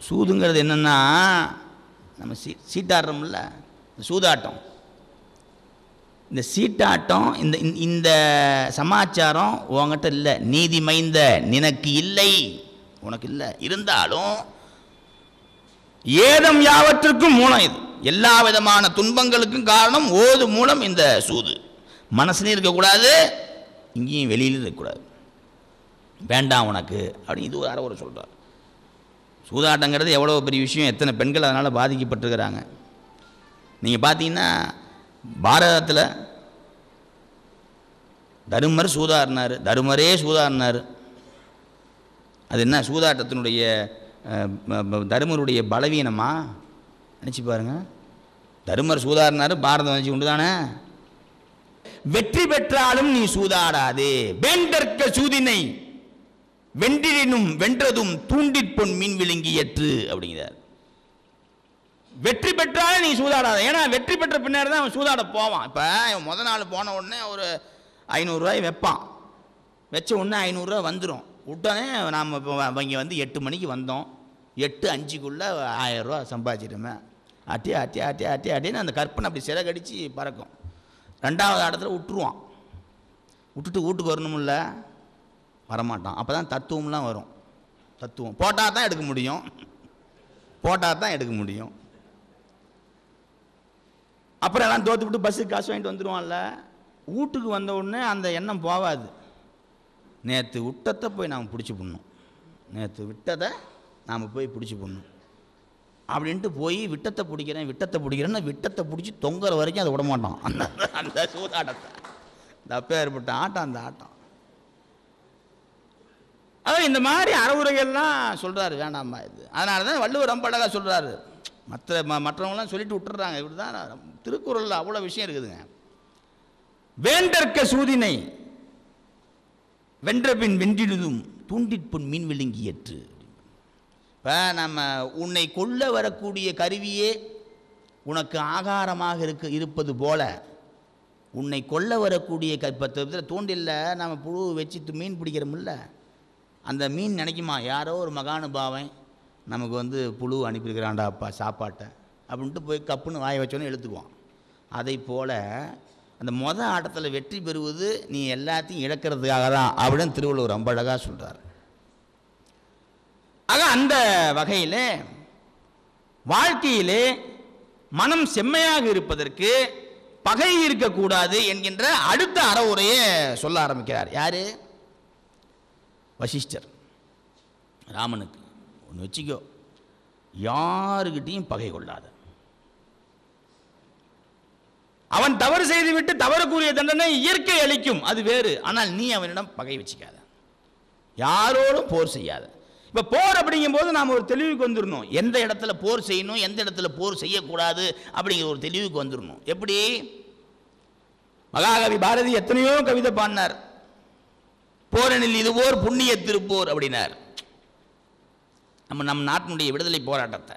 சூதுங்கிறது என்னென்னா நம்ம சீ சீட்டாடுறோம்ல இந்த சூதாட்டம் இந்த சீட்டாட்டம் இந்த இந்த- இந்த சமாச்சாரம் உன்கிட்ட இல்லை நீதி மைந்த நினக்கு இல்லை உனக்கு இல்லை இருந்தாலும் ஏதம் யாவற்றுக்கும் மூலம் இது எல்லா விதமான துன்பங்களுக்கும் காரணம் ஓது மூலம் இந்த சூது மனசுலையும் இருக்கக்கூடாது இங்கேயும் வெளியிலும் இருக்கக்கூடாது வேண்டாம் உனக்கு அப்படின்னு இது ஒரு அறவுரை சொல்கிறார் சூதாட்டங்கிறது எவ்வளோ பெரிய விஷயம் எத்தனை பெண்கள் அதனால் பாதிக்கப்பட்டிருக்கிறாங்க நீங்கள் பார்த்தீங்கன்னா பாரதத்தில் தருமர் சூதாடினார் தருமரே சூதாடினார் அது என்ன சூதாட்டத்தினுடைய அஹ், ப- ப- தருமருடைய பலவீனமா நினச்சி பாருங்க தருமர் சூதாடினார் பாரதம் வச்சு உண்டு தானே வெற்றி பெற்றாலும் நீ சூதாடாதே வேண்டற்க சூதினை வென்றினும் வென்றதும் தூண்டிற் பொன் மீன் விழுங்கியற்று அப்படிங்கிறார் வெற்றி பெற்றாலும் நீ சூதாடாத ஏன்னா வெற்றி பெற்ற பின்னாடி தான் அவன் சூதாட போவான் இப்போ இவன் முத நாள் போன உடனே ஒரு ஐநூறுரூவாய் வைப்பான் வச்ச உடனே ஐநூறுரூவா வந்துடும் உடனே நாம் இப்போ இங்கே வந்து எட்டு மணிக்கு வந்தோம் எட்டு அஞ்சுக்குள்ளே ஆயிரரூவா சம்பாதிச்சிட்டோமே அட்டி அட்டி அட்டி அட்டி அட்டின்னு அந்த கற்பனை அப்படி சிறகடிச்சு பறக்கும் ரெண்டாவது இடத்துல விட்டுருவான் விட்டுட்டு வீட்டுக்கு வரணுமில்ல வரமாட்டான் அப்போ தான் தத்துவம்லாம் வரும் தத்துவம் போட்டால் தான் எடுக்க முடியும் போட்டால் தான் எடுக்க முடியும் அப்புறம் எல்லாம் தோத்து விட்டு பஸ்ஸுக்கு காசு வாங்கிட்டு வந்துடுவான்ல வீட்டுக்கு வந்த உடனே அந்த எண்ணம் போகாது நேற்று விட்டத்தை போய் நாம் பிடிச்சி பண்ணணும் நேற்று விட்டதை நாம் போய் பிடிச்சி பண்ணணும் அப்படின்ட்டு போய் விட்டத்தை பிடிக்கிறேன் விட்டத்தை பிடிக்கிறேன்னு விட்டத்தை பிடிச்சி தொங்குற வரைக்கும் அதை விட மாட்டான் அந்த அந்த சூதாட்டத்தை இந்த அப்பேற்பட்ட ஆட்டம் அந்த ஆட்டம் அதான் இந்த மாதிரி அறவுரைகள்லாம் சொல்கிறாரு வேண்டாம்மா இது அதனால தான் வள்ளுவர் ரொம்ப அழகாக சொல்கிறாரு மற்ற ம மற்றவங்களாம் சொல்லிட்டு விட்டுறாங்க இப்படி தான் திருக்குறளில் அவ்வளோ விஷயம் இருக்குதுங்க வேண்டற்க சூதினை வென்ற பின் வென்றிடுதும் தூண்டிற்புண் மீன் விழுங்கியற்று இப்போ நம்ம உன்னை கொல்ல வரக்கூடிய கருவியே உனக்கு ஆகாரமாக இருக்க இருப்பது போல உன்னை கொல்ல வரக்கூடிய க இப்போ இதில் தூண்டில்ல நம்ம புழு வச்சு து- மீன் பிடிக்கிறோம்ல அந்த மீன் நினைக்குமா யாரோ ஒரு மகானுபாவன் நமக்கு வந்து புழு அனுப்பியிருக்கிறான்டா அப்பா சாப்பாட்டை அப்படின்ட்டு போய் கப்புன்னு வாய வச்சோன்னே எழுத்துக்குவான் அதை போல் அந்த மொத ஆட்டத்தில் வெற்றி பெறுவது நீ எல்லாத்தையும் இழக்கிறதுக்காக தான் அப்படின்னு திருவள்ளுவர் ரொம்ப அழகாக சொல்கிறார் ஆக அந்த வகையில் வாழ்க்கையிலே மனம் செம்மையாக இருப்பதற்கு பகை இருக்கக்கூடாது என்கின்ற அடுத்த அறவுரையை சொல்ல ஆரம்பிக்கிறார் யாரு வசிஷ்டர் ராமனுக்கு ஒன்று வச்சுக்கோ யாருக்கிட்டையும் பகை கொள்ளாத அவன் தவறு செய்துவிட்டு தவறுக்குரிய தண்டனை இயற்கை அளிக்கும் அது வேறு ஆனால் நீ அவனிடம் பகை வச்சுக்காத யாரோடும் போர் செய்யாத இப்போ போர் அப்படிங்கும்போது நாம் ஒரு தெளிவுக்கு வந்துடணும் எந்த இடத்துல போர் செய்யணும் எந்த இடத்துல போர் செய்யக்கூடாது அப்படிங்கிற ஒரு தெளிவுக்கு வந்துடணும் எப்படி மகாகவி பாரதி எத்தனையோ கவிதை பாடினார் போரெனில் இது போர் புண்ணிய திருப்போர் அப்படின்னார் நம்ம நம் நாட்டினுடைய விடுதலை போராட்டத்தை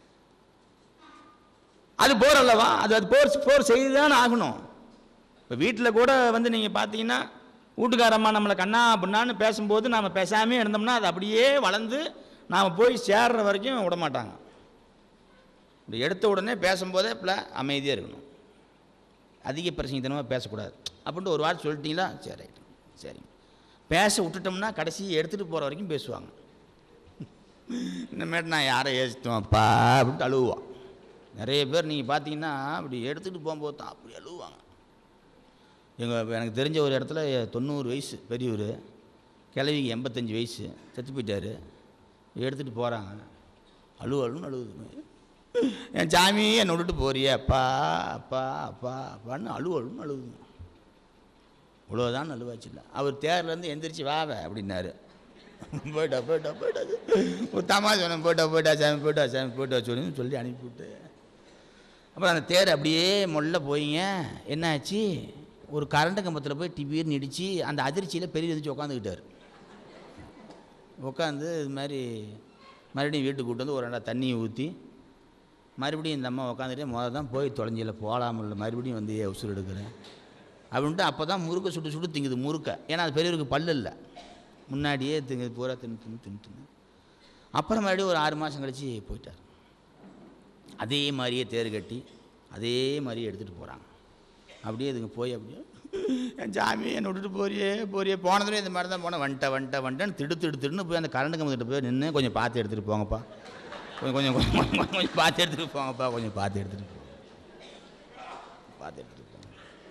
அது போர் அல்லவா அது அது போர் போர் செய்து தான் ஆகணும் இப்போ வீட்டில் கூட வந்து நீங்கள் பார்த்தீங்கன்னா வீட்டுக்காரம்மா நம்மளை கண்ணா அப்படின்னான்னு பேசும்போது நாம் பேசாமே இருந்தோம்னா அது அப்படியே வளர்ந்து நாம் போய் சேர்ற வரைக்கும் விட மாட்டாங்க இப்படி எடுத்த உடனே பேசும்போதே பிள்ளை அமைதியாக இருக்கணும் அதிக பிரசங்கத்தனமாக பேசக்கூடாது அப்படின்ட்டு ஒரு வார்த்தை சொல்லிட்டீங்களா சரி ரைட்டு சரிங்க பேச விட்டுட்டோம்னா கடைசி எடுத்துகிட்டு போகிற வரைக்கும் பேசுவாங்க இனிமேட்டு நான் யாரை ஏசிட்டோம்ப்பா அப்படின்ட்டு அழுவான் நிறைய பேர் நீங்கள் பார்த்தீங்கன்னா அப்படி எடுத்துகிட்டு போகும்போது தான் அப்படி அழுவாங்க எங்கள் எனக்கு தெரிஞ்ச ஒரு இடத்துல தொண்ணூறு வயசு பெரியவர் கிழவிக்கு எண்பத்தஞ்சு வயசு செத்து போயிட்டாரு எடுத்துகிட்டு போகிறாங்க அழு அழுன்னு அழுகுது என் சாமி என்னை விட்டுட்டு போறியே அப்பா அப்பா அப்பா அப்பான்னு அழு அழுன்னு அழுகுது இவ்வளோதான் அழுவாச்சு இல்லை அவர் தேர்லேருந்து எந்திரிச்சு வாவ அப்படின்னாரு போயிட்டா போயிட்டா போயிட்டா ஒரு தமா சொன்னேன் போயிட்டா போயிட்டா சாமி போயிட்டா சாமி போயிட்டா சொல்லி சொல்லி அனுப்பிவிட்டு அப்புறம் அந்த தேர் அப்படியே மொல்ல போயிங்க என்னாச்சு ஒரு கரண்ட் கம்பத்தில் போய் டிபின்னு இடித்து அந்த அதிர்ச்சியில் பெரிய எதிர்ச்சி உட்காந்துக்கிட்டார் உட்காந்து இது மாதிரி மறுபடியும் வீட்டுக்கு கூட்டு வந்து ஒரு ரெண்டா தண்ணியை ஊற்றி மறுபடியும் இந்த அம்மா உட்காந்துட்டு முதல்ல தான் போய் தொலைஞ்சில போகலாமில்ல மறுபடியும் வந்து ஏன் உசுறு எடுக்கிறேன் அப்படின்ட்டு அப்போ தான் முறுக்க சுட்டு சுட்டு திங்குது முறுக்க ஏன்னா அது பெரியவருக்கு பல்லு இல்லை முன்னாடியே திங்குது பூரா தின்னு தின்னு தின்னு தின்னு அப்புறம் மறுபடியும் ஒரு ஆறு மாதம் கழித்து போயிட்டார் அதே மாதிரியே தேர் கட்டி அதே மாதிரியே எடுத்துகிட்டு போகிறாங்க அப்படியே இதுங்க போய் அப்படியே என் சாமி என்னை விட்டுட்டு போறியே போறியே போனதுலேயே இந்த மாதிரி தான் போனேன் வந்துட்ட வந்துட்ட வந்துட்டேன்னு திடு திடு திடுன்னு போய் அந்த கரண்ட் கம்பத்துக்கிட்ட போய் நின்று கொஞ்சம் பார்த்து எடுத்துகிட்டு போங்கப்பா கொஞ்சம் கொஞ்சம் கொஞ்சம் கொஞ்சம் கொஞ்சம் பார்த்து எடுத்துகிட்டு போங்கப்பா கொஞ்சம் பார்த்து எடுத்துகிட்டு போங்க பார்த்து எடுத்துகிட்டு போங்க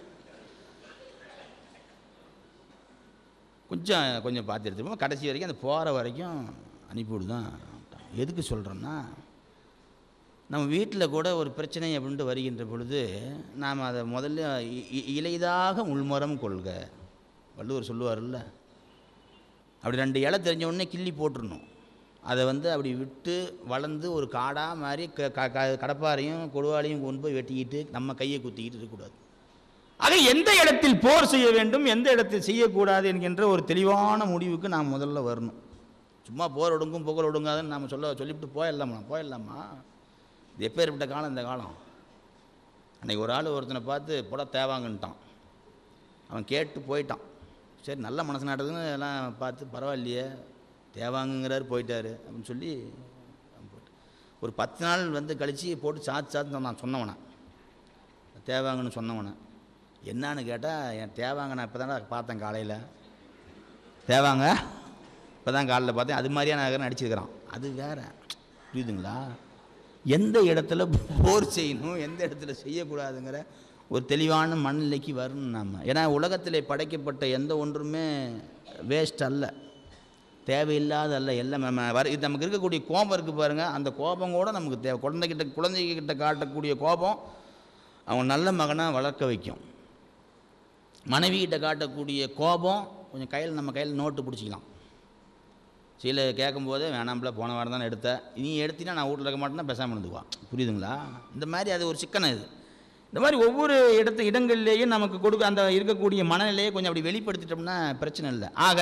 கொஞ்சம் கொஞ்சம் பார்த்து எடுத்துகிட்டு போங்க கடைசி வரைக்கும் அந்த போகிற வரைக்கும் அனுப்பிவிடு தான் எதுக்கு சொல்கிறோன்னா நம்ம வீட்டில் கூட ஒரு பிரச்சனை அப்படின்ட்டு வருகின்ற பொழுது நாம் அதை முதல்ல இ- இ- இளைதாக உள்முறம் கொள்க வள்ளுவர் சொல்லுவார்ல அப்படி ரெண்டு இலை தெரிஞ்ச உடனே கிள்ளி போட்டுறணும் அதை வந்து அப்படி விட்டு வளர்ந்து ஒரு காடாக மாதிரி க க- க- கடப்பாரையும் கொடுவாளையும் கொண்டு போய் வெட்டிக்கிட்டு நம்ம கையை குத்திக்கிட்டு இருக்கக்கூடாது ஆக எந்த இடத்தில் போர் செய்ய வேண்டும் எந்த இடத்தில் செய்யக்கூடாது என்கின்ற ஒரு தெளிவான முடிவுக்கு நாம் முதல்ல வரணும் சும்மா போர் ஒடுங்கும் புகழ் ஒடுங்காதுன்னு நாம் சொல்ல சொல்லிவிட்டு போயிடலாமா போயிடலாமா இது எப்பேற்பட்ட காலம் இந்த காலம் அன்னைக்கு ஒரு ஆள் ஒருத்தனை பார்த்து புட தேவாங்கன்ட்டான் அவன் கேட்டு போயிட்டான் சரி நல்ல மனசு நாட்டுதுன்னு எல்லாம் பார்த்து பரவாயில்லையே தேவாங்கங்கிறாரு போயிட்டாரு அப்படின்னு சொல்லி அவன் போயிட்டான். ஒரு பத்து நாள் வந்து கழித்து போட்டு சாத்து சாத்து நான் சொன்னவனை தேவாங்கன்னு சொன்னவனை என்னான்னு கேட்டால் என் தேவாங்க நான் இப்போ தானே பார்த்தேன் காலையில் தேவாங்க இப்போ தான் காலையில் பார்த்தேன் அது மாதிரியே நான் நடிச்சிருக்கிறான் அது வேற புரியுதுங்களா எந்த இடத்துல போர் செய்யணும் எந்த இடத்துல செய்யக்கூடாதுங்கிற ஒரு தெளிவான மனநிலைக்கு வரணும் நாம் ஏன்னா உலகத்தில் படைக்கப்பட்ட எந்த ஒன்றுமே வேஸ்ட் அல்ல தேவையில்லாத அல்ல எல்லாம் நம்ம வர இது நமக்கு இருக்கக்கூடிய கோபம் இருக்குது பாருங்கள் அந்த கோபம் கூட நமக்கு தேவை குழந்தைகிட்ட குழந்தைகிட்ட காட்டக்கூடிய கோபம் அவன் நல்ல மகனாக வளர்க்க வைக்கும் மனைவிகிட்ட காட்டக்கூடிய கோபம் கொஞ்சம் கையில் நம்ம கையில் நோட்டு பிடிச்சிக்கலாம் சீலை கேட்கும்போதே வேணாம்ல போன வாரம் தானே எடுத்த நீ எடுத்தீங்கன்னா நான் வீட்டில் இருக்க மாட்டேன்னா பேசாமல் இருந்துக்குவான் புரியுதுங்களா இந்த மாதிரி அது ஒரு சிக்கனம் இது இந்த மாதிரி ஒவ்வொரு இடத்து இடங்கள்லேயும் நமக்கு கொடுக்க அந்த இருக்கக்கூடிய மனநிலையை கொஞ்சம் அப்படி வெளிப்படுத்திட்டோம்னா பிரச்சனை இல்லை ஆக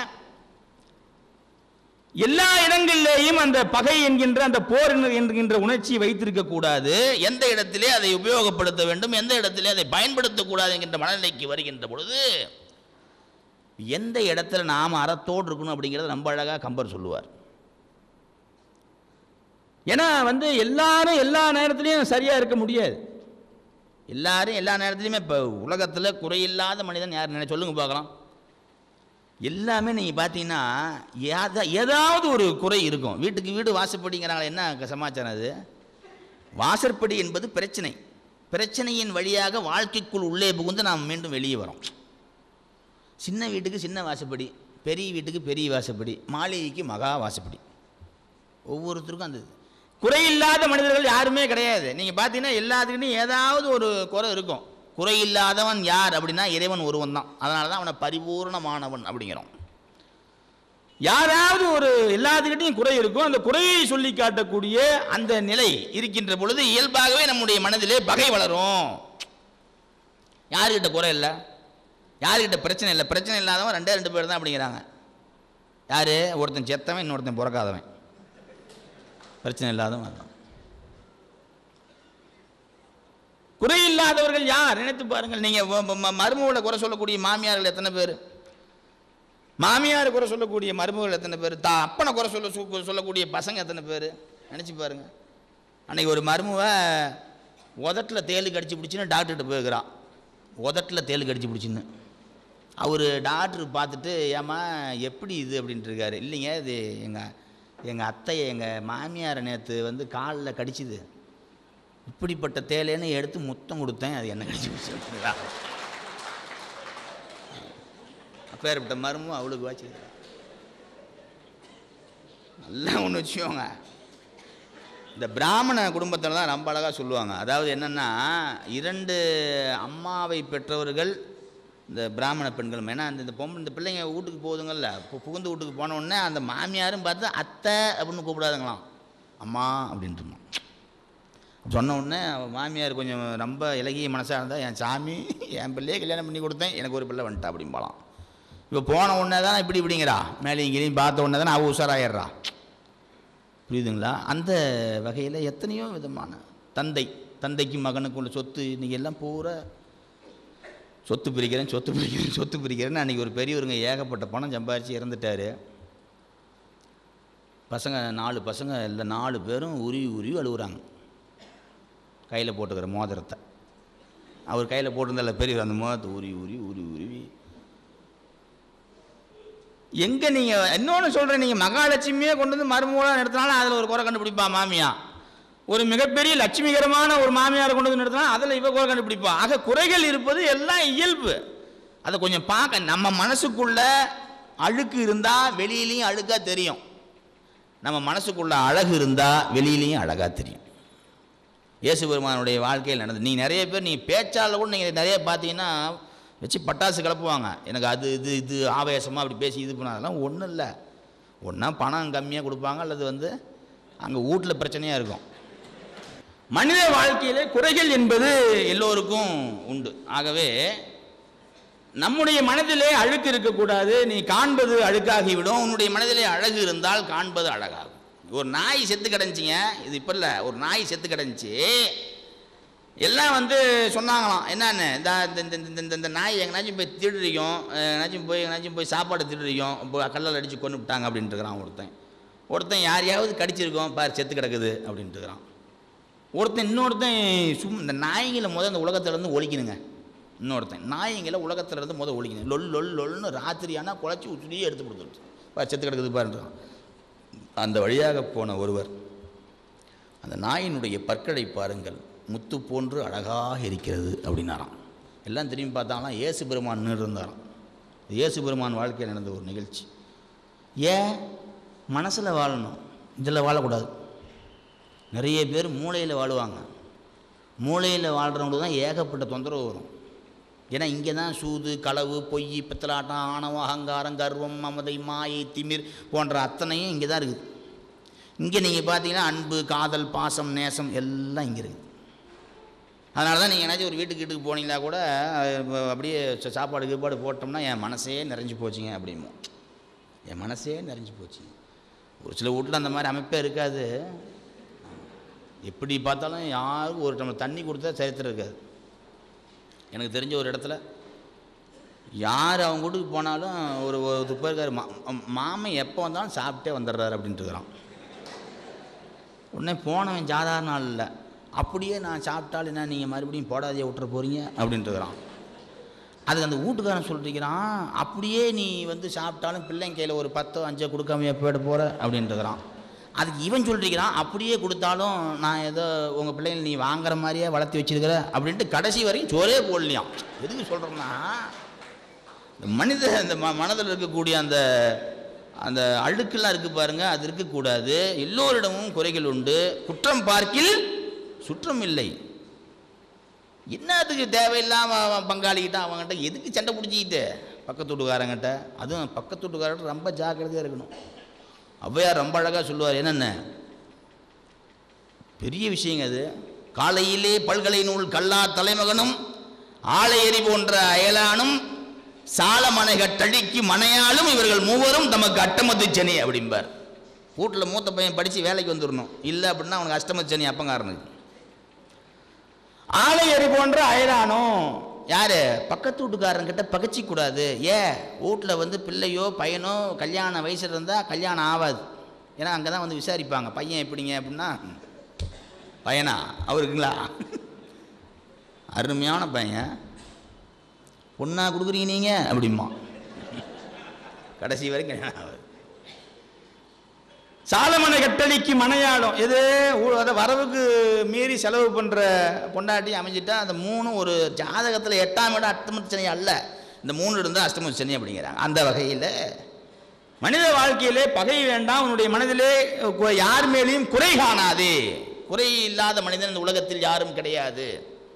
எல்லா இடங்களிலேயும் அந்த பகை என்கின்ற அந்த போர் என்கின்ற உணர்ச்சியை வைத்திருக்க கூடாது எந்த இடத்திலே அதை உபயோகப்படுத்த வேண்டும் எந்த இடத்திலே அதை பயன்படுத்தக்கூடாது என்கின்ற மனநிலைக்கு வருகின்ற பொழுது எந்த இடத்துல நாம் அறத்தோடு இருக்கணும் அப்படிங்கிறத ரொம்ப அழகாக கம்பர் சொல்லுவார் ஏன்னா வந்து எல்லாரும் எல்லா நேரத்துலையும் சரியாக இருக்க முடியாது எல்லாரும் எல்லா நேரத்துலையுமே இப்போ உலகத்தில் குறையில்லாத மனிதன் யார் நினை சொல்லுங்க பார்க்கலாம் எல்லாமே நீங்கள் பார்த்தீங்கன்னா ஏதா ஏதாவது ஒரு குறை இருக்கும் வீட்டுக்கு வீடு வாசப்படிங்கிறாங்களே என்ன சமாச்சாரம் அது வாசற்படி என்பது பிரச்சனை பிரச்சனையின் வழியாக வாழ்க்கைக்குள் உள்ளே புகுந்து நாம் மீண்டும் வெளியே வரோம் சின்ன வீட்டுக்கு சின்ன வாசப்படி பெரிய வீட்டுக்கு பெரிய வாசப்படி மாளிகைக்கு மகா வாசப்படி ஒவ்வொருத்தருக்கும் அந்த இது. குறையில்லாத மனிதர்கள் யாருமே கிடையாது நீங்கள் பார்த்தீங்கன்னா எல்லாத்துக்கிட்டையும் ஏதாவது ஒரு குறை இருக்கும் குறையில்லாதவன் யார் அப்படின்னா இறைவன் ஒருவன் தான் அதனால தான் அவனை பரிபூர்ணமானவன் அப்படிங்கிறோம் யாராவது ஒரு எல்லாத்துக்கிட்டையும் குறை இருக்கும் அந்த குறையை சொல்லி காட்டக்கூடிய அந்த நிலை இருக்கின்ற பொழுது இயல்பாகவே நம்முடைய மனதிலே பகை வளரும் யாருக்கிட்ட குறை இல்லை யாருக்கிட்ட பிரச்சனை இல்லை பிரச்சனை இல்லாதவன் ரெண்டே ரெண்டு பேர் தான் அப்படிங்கிறாங்க யார் ஒருத்தன் செத்தவன் இன்னொருத்தன் பிறக்காதவன் பிரச்சனை இல்லாதவன் அதான் குறை இல்லாதவர்கள் யார் நினைத்து பாருங்கள் நீங்கள் மருமகளை குறை சொல்லக்கூடிய மாமியார்கள் எத்தனை பேர் மாமியார் குறை சொல்லக்கூடிய மருமகள் எத்தனை பேர் தா அப்பனை குறை சொல்ல சு- சொல்லக்கூடிய பசங்க எத்தனை பேர் நினச்சி பாருங்க அன்னைக்கு ஒரு மருமவ உதட்டில் தேள் கடிச்சு பிடிச்சின்னு டாக்டர்கிட்ட போயிருக்கிறான் உதட்டில் தேள் கடிச்சு பிடிச்சின்னு அவர் டாக்டர் பார்த்துட்டு ஏம்மா எப்படி இது அப்படின்ட்டு இருக்காரு இல்லைங்க இது எங்கள் எங்கள் அத்தையை எங்கள் மாமியாரை நேற்று வந்து காலில் கடிச்சுது இப்படிப்பட்ட தேலைன்னு எடுத்து முத்தம் கொடுத்தேன் அது என்ன கடிச்சு பிடிச்சிருக்குங்களா அப்பேற்பட்ட மருமும் அவளுக்கு வாச்சு நல்லா ஒன்று வச்சுக்கோங்க இந்த பிராமண குடும்பத்தில் தான் ரொம்ப அழகாக சொல்லுவாங்க அதாவது என்னென்னா இரண்டு அம்மாவை பெற்றவர்கள் இந்த பிராமண பெண்கள் ஏன்னா அந்த இந்த பொம்பளை இந்த பிள்ளைங்க வீட்டுக்கு போகுதுங்கல்ல பு- புகுந்து வீட்டுக்கு போன உடனே அந்த மாமியாரும் பார்த்து அத்தை அப்படின்னு கூப்பிடாதுங்களாம் அம்மா அப்படின்ட்டுமா சொன்ன உடனே அவள் மாமியார் கொஞ்சம் ரொம்ப இலகிய மனசாக இருந்தால் என் சாமி என் பிள்ளையே கல்யாணம் பண்ணி கொடுத்தேன் எனக்கு ஒரு பிள்ளை வந்துட்டா அப்படிம்பாலாம் இப்போ போன உடனே தான் இப்படி இப்படிங்கிறா மேலே இங்கேயும் பார்த்த உடனே தான் அவள் உஷாராயிடுறா புரியுதுங்களா அந்த வகையில் எத்தனையோ விதமான தந்தை தந்தைக்கு மகனுக்கு உள்ள சொத்து இன்றைக்கி எல்லாம் பூரா சொத்து பிரிக்கிறேன் சொத்து பிரிக்கிறேன் சொத்து பிரிக்கிறேன்னு அன்றைக்கி ஒரு பெரியவருங்க ஏகப்பட்ட பணம் சம்பாரித்து இறந்துட்டார் பசங்க நாலு பசங்க இல்லை நாலு பேரும் உருவி உருவி அழுகுறாங்க கையில் போட்டுக்கிற மோதிரத்தை அவர் கையில் போட்டிருந்தால பெரிய அந்த மோதிரத்தை உருவி உருவி உருவி உருவி எங்கே நீங்கள் இன்னொன்று சொல்கிறேன் நீங்கள் மகாலட்சுமியே கொண்டு வந்து மருமகளாக நிறுத்தினாலும் அதில் ஒரு குறை கண்டுபிடிப்பா மாமியா ஒரு மிகப்பெரிய லட்சுமிகரமான ஒரு மாமியாரை கொண்டு வந்து நிறுத்தினா அதில் இவ குறை கண்டுபிடிப்பா ஆக குறைகள் இருப்பது எல்லாம் இயல்பு அதை கொஞ்சம் பார்க்க நம்ம மனசுக்குள்ள அழுக்கு இருந்தால் வெளியிலையும் அழுக்காக தெரியும் நம்ம மனசுக்குள்ள அழகு இருந்தால் வெளியிலையும் அழகாக தெரியும் இயேசு பெருமானுடைய வாழ்க்கையில் நடந்தது நீ நிறைய பேர் நீ பேச்சால் கூட நீங்கள் நிறைய பார்த்தீங்கன்னா வச்சு பட்டாசு கிளப்புவாங்க எனக்கு அது இது இது ஆவேசமாக அப்படி பேசி இது பண்ண அதெல்லாம் ஒன்றும் இல்லை ஒன்றா பணம் கம்மியாக கொடுப்பாங்க அல்லது வந்து அங்கே வீட்டில் பிரச்சனையாக இருக்கும் மனித வாழ்க்கையிலே குறைகள் என்பது எல்லோருக்கும் உண்டு ஆகவே நம்முடைய மனதிலே அழுக்கு இருக்கக்கூடாது நீ காண்பது அழுக்காகிவிடும் உன்னுடைய மனதிலே அழகு இருந்தால் காண்பது அழகாகும் ஒரு நாய் செத்து கிடந்துச்சிங்க இது இப்போ இல்லை ஒரு நாய் செத்து கிடந்துச்சு எல்லாம் வந்து சொன்னாங்களாம் என்னன்னு இந்த இந்த- இந்த இந்த இந்த இந்த நாய் எங்கேனாச்சும் போய் திருடிக்கும் எங்கேனாச்சும் போய் எங்கேனாச்சும் போய் சாப்பாடு திருடிக்கும் இப்போ கல்லால் அடித்து கொண்டு விட்டாங்க அப்படின்ட்டு இருக்கிறான் ஒருத்தன் ஒருத்தன் யாரையாவது கடிச்சிருக்கோம் பார் செத்து கிடக்குது அப்படின்ட்டு இருக்கிறான் ஒருத்தன் இன்னொருத்தன் சும் இந்த நாய்களை முதல் இந்த உலகத்துலேருந்து ஒழிக்கணுங்க இன்னொருத்தன் நாய்ங்களை உலகத்துலேருந்து முதல் ஒழிக்கணும் லொல் லொல் லொல்னு ராத்திரி ஆனால் குழச்சி உச்சுடியே எடுத்து கொடுத்துருச்சு பார் செத்து கிடக்குது பாருன்றான் அந்த வழியாக போன ஒருவர் அந்த நாயினுடைய பற்களை பாருங்கள் முத்து போன்று அழகாக இருக்கிறது அப்படின்னாராம் எல்லாம் திரும்பி பார்த்தாலாம் இயேசு பெருமான் நின்று இருந்தாராம் இது இயேசு பெருமான் வாழ்க்கையில் நடந்த ஒரு நிகழ்ச்சி ஏன் மனசில் வாழணும் இதில் வாழக்கூடாது நிறைய பேர் மூளையில் வாழுவாங்க மூளையில் வாழ்கிறவங்களுக்கு தான் ஏகப்பட்ட தொந்தரவு வரும் ஏன்னா இங்கே தான் சூது களவு பொய் பித்தலாட்டம் ஆணவம் அகங்காரம் கர்வம் மமதை மாயை திமிர் போன்ற அத்தனையும் இங்கே தான் இருக்குது இங்கே நீங்கள் பார்த்தீங்கன்னா அன்பு காதல் பாசம் நேசம் எல்லாம் இங்கே இருக்குது அதனால தான் நீங்கள் ஏன்னாச்சும் ஒரு வீட்டுக்கு வீட்டுக்கு போனீங்களா கூட அஹ், அப்படியே சா- சாப்பாடு கீப்பாடு போட்டோம்னா என் மனசே நிறைஞ்சு போச்சுங்க அப்படிமோ என் மனசே நிறைஞ்சு போச்சுங்க ஒரு சில வீட்டில் அந்த மாதிரி அமைப்பே இருக்காது எப்படி பார்த்தாலும் யாருக்கும் ஒரு டம்ளர் தண்ணி கொடுத்தா சரித்திரம் இருக்காது எனக்கு தெரிஞ்ச ஒரு இடத்துல யார் அவங்க வீட்டுக்கு போனாலும் ஒரு ஒரு பேர் இருக்காரு மா மாமன் எப்போ வந்தாலும் சாப்பிட்டே வந்துடுறாரு அப்படின்ட்டு இருக்கிறான் உடனே போனவன் சாதாரண ஆள் இல்லை அப்படியே நான் சாப்பிட்டாலும் என்ன நீங்கள் மறுபடியும் போடாதையே விட்டுற போகிறீங்க அப்படின்ட்டு இருக்கிறான் அதுக்கு அந்த வீட்டுக்காரன் சொல்லிருக்கிறான் அப்படியே நீ வந்து சாப்பிட்டாலும் பிள்ளைங்க கையில் ஒரு பத்தோ அஞ்சோ கொடுக்காமையே போயிட போகிற அப்படின்ட்டு இருக்கிறான் அதுக்கு இவன் சொல்லிருக்கிறான் அப்படியே கொடுத்தாலும் நான் ஏதோ உங்கள் பிள்ளைங்களை நீ வாங்குற மாதிரியே வளர்த்தி வச்சிருக்கிற அப்படின்ட்டு கடைசி வரைக்கும் சோறே போடலையாம் எதுக்கு சொல்கிறேன்னா இந்த மனித இந்த ம மனதில் இருக்கக்கூடிய அந்த அந்த அழுக்கெல்லாம் இருக்குது பாருங்க அது இருக்கக்கூடாது எல்லோரிடமும் குறைகள் உண்டு குற்றம் பார்க்கில் சுற்றம் இல்லை என்னத்துக்கு தேவையில்லாம அவன் பங்காளிக்கிட்ட அவங்ககிட்ட எதுக்கு சண்டை பிடிச்சிக்கிட்டு பக்கத்து வீட்டுக்காரங்கிட்ட அதுவும் பக்கத்து வீட்டுக்காரர்கிட்ட ரொம்ப ஜாக்கிரதையாக இருக்கணும் ஔவையார் ரொம்ப அழகாக சொல்லுவார் என்னென்ன பெரிய விஷயங்க அது காலையிலே பல்கலை நூல் கல்லா தலைமகனும் ஆலை எரி போன்ற அயலானும் சாலமனைகட்டழிக்கு மனையாலும் இவர்கள் மூவரும் தமக்கு அட்டமத்து சனி அப்படிம்பார் வீட்டில் மூத்த பையன் படித்து வேலைக்கு வந்துடணும் இல்லை அப்படின்னா அவனுக்கு அஷ்டமத்து சனி அப்பங்காரனுக்கு ஆலை எரி போன்ற அயலானும் யார் பக்கத்து வீட்டுக்காரங்கிட்ட பகச்சிக்க கூடாது ஏன் வீட்டில் வந்து பிள்ளையோ பையனோ கல்யாண வயசில் இருந்தால் கல்யாணம் ஆகாது ஏன்னா அங்கே தான் வந்து விசாரிப்பாங்க பையன் எப்படிங்க அப்படின்னா பையனா அவருக்குங்களா அருமையான பையன் பொண்ணா கொடுக்குறீங்க நீங்கள் அப்படிமா கடைசி வரைக்கும் கல்யாணம் ஆகாது சாலமனை கட்டளைக்கு மனையாடும் எது ஊ- அதை வரவுக்கு மீறி செலவு பண்ணுற பொண்டாட்டி அமைஞ்சிட்டா அந்த மூணும் ஒரு ஜாதகத்தில் எட்டாம் இடம் அஷ்டமத்து சனி அல்ல இந்த மூணு இருந்தால் அஷ்டமத்து சனி அப்படிங்கிறாங்க அந்த வகையில் மனித வாழ்க்கையிலே பகை வேண்டாம் உன்னுடைய மனதிலே கு- யார் மேலேயும் குறை காணாதே குறை இல்லாத மனிதன் இந்த உலகத்தில் யாரும் கிடையாது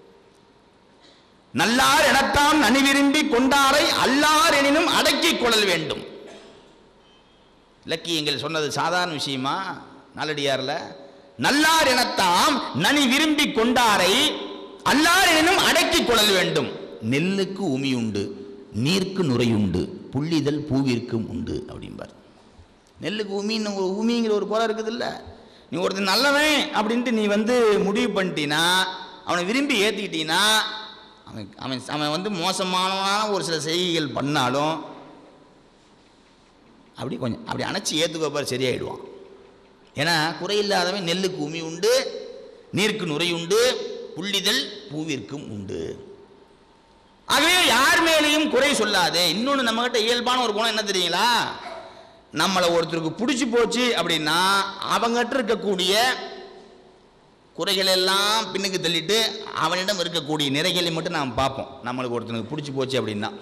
நல்லார் எனத்தான் நனி விரும்பி கொண்டாரை அல்லார் எனினும் அடக்கிக் கொள்ளல் வேண்டும் இலக்கியங்கள் சொன்னது சாதாரண விஷயமா நாலடியார்ல நல்லார் எனத்தாம் நனி விரும்பி கொண்டாரை அல்லார் எனினும் அடக்கிக் கொள்ளல் வேண்டும் நெல்லுக்கு உமி உண்டு நீர்க்கு நுரையுண்டு புள்ளிதழ் பூவிற்கும் உண்டு அப்படிம்பார் நெல்லுக்கு உமின்னு ஒரு உமிங்கிற ஒரு குறை இருக்குது இல்லை நீ ஒருத்தன் நல்லவன் அப்படின்ட்டு நீ வந்து முடிவு பண்ணிட்டீன்னா அவனை விரும்பி ஏற்றிக்கிட்டீங்கன்னா அவன் அவன் அவன் வந்து மோசமானவனான ஒரு சில செய்கைகள் பண்ணாலும் அப்படி கொஞ்சம் அப்படி அணைச்சி ஏற்றுக்கோப்பார் சரியாயிடுவான் ஏன்னா குறையில்லாதவன் நெல்லுக்கு உமி உண்டு நீருக்கு நுரை உண்டு புள்ளிதழ் பூவிற்கும் உண்டு ஆகவே யார் மேலேயும் குறை சொல்லாதே இன்னொன்று நம்மகிட்ட இயல்பான ஒரு குணம் என்ன தெரியுங்களா நம்மளை ஒருத்தருக்கு பிடிச்சி போச்சு அப்படின்னா அவங்ககிட்ட இருக்கக்கூடிய குறைகள் எல்லாம் பின்னுக்கு தள்ளிட்டு அவனிடம் இருக்கக்கூடிய நிறைகளை மட்டும் நாம் பார்ப்போம் நம்மளுக்கு ஒருத்தனுக்கு பிடிச்சி போச்சு அப்படின்னா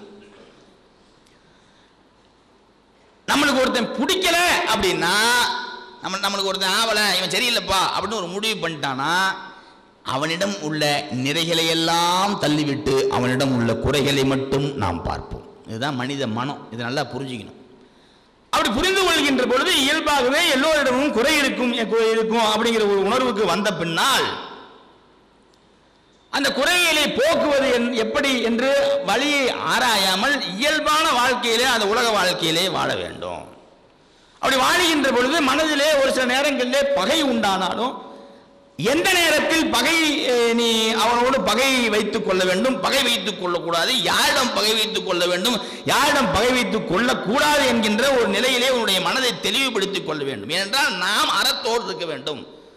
நம்மளுக்கு ஒருத்தன் பிடிக்கல அப்படின்னா நம்ம நம்மளுக்கு ஒருத்தன் ஆவலை இவன் சரியில்லைப்பா அப்படின்னு ஒரு முடிவு பண்ணிட்டானா அவனிடம் உள்ள நிறைகளை எல்லாம் தள்ளிவிட்டு அவனிடம் உள்ள குறைகளை மட்டும் நாம் பார்ப்போம் இதுதான் மனித மனம் இதை நல்லா புரிஞ்சுக்கணும் அப்படி புரிந்து கொள்கின்ற பொழுது இயல்பாகவே எல்லோரிடமும் குறை இருக்கும் குறை இருக்கும் அப்படிங்கிற ஒரு உணர்வுக்கு வந்த பின்னால் அந்த குறைகளை போக்குவது என்- எப்படி என்று வழியை ஆராயாமல் இயல்பான வாழ்க்கையிலே அந்த உலக வாழ்க்கையிலே வாழ வேண்டும் அப்படி வாழுகின்ற பொழுது மனதிலே ஒரு சில நேரங்களிலே பகை உண்டானாலும் எந்த நேரத்தில் பகை அஹ், நீ அவனோடு பகை வைத்துக் கொள்ள வேண்டும் பகை வைத்துக் கொள்ளக்கூடாது யாரிடம் பகை வைத்துக் கொள்ள வேண்டும் யாரிடம் பகை வைத்துக் கொள்ளக்கூடாது என்கின்ற ஒரு நிலையிலே உன்னுடைய மனதை தெளிவுபடுத்திக் கொள்ள வேண்டும் ஏனென்றால் நாம் அறத்தோடு இருக்க வேண்டும்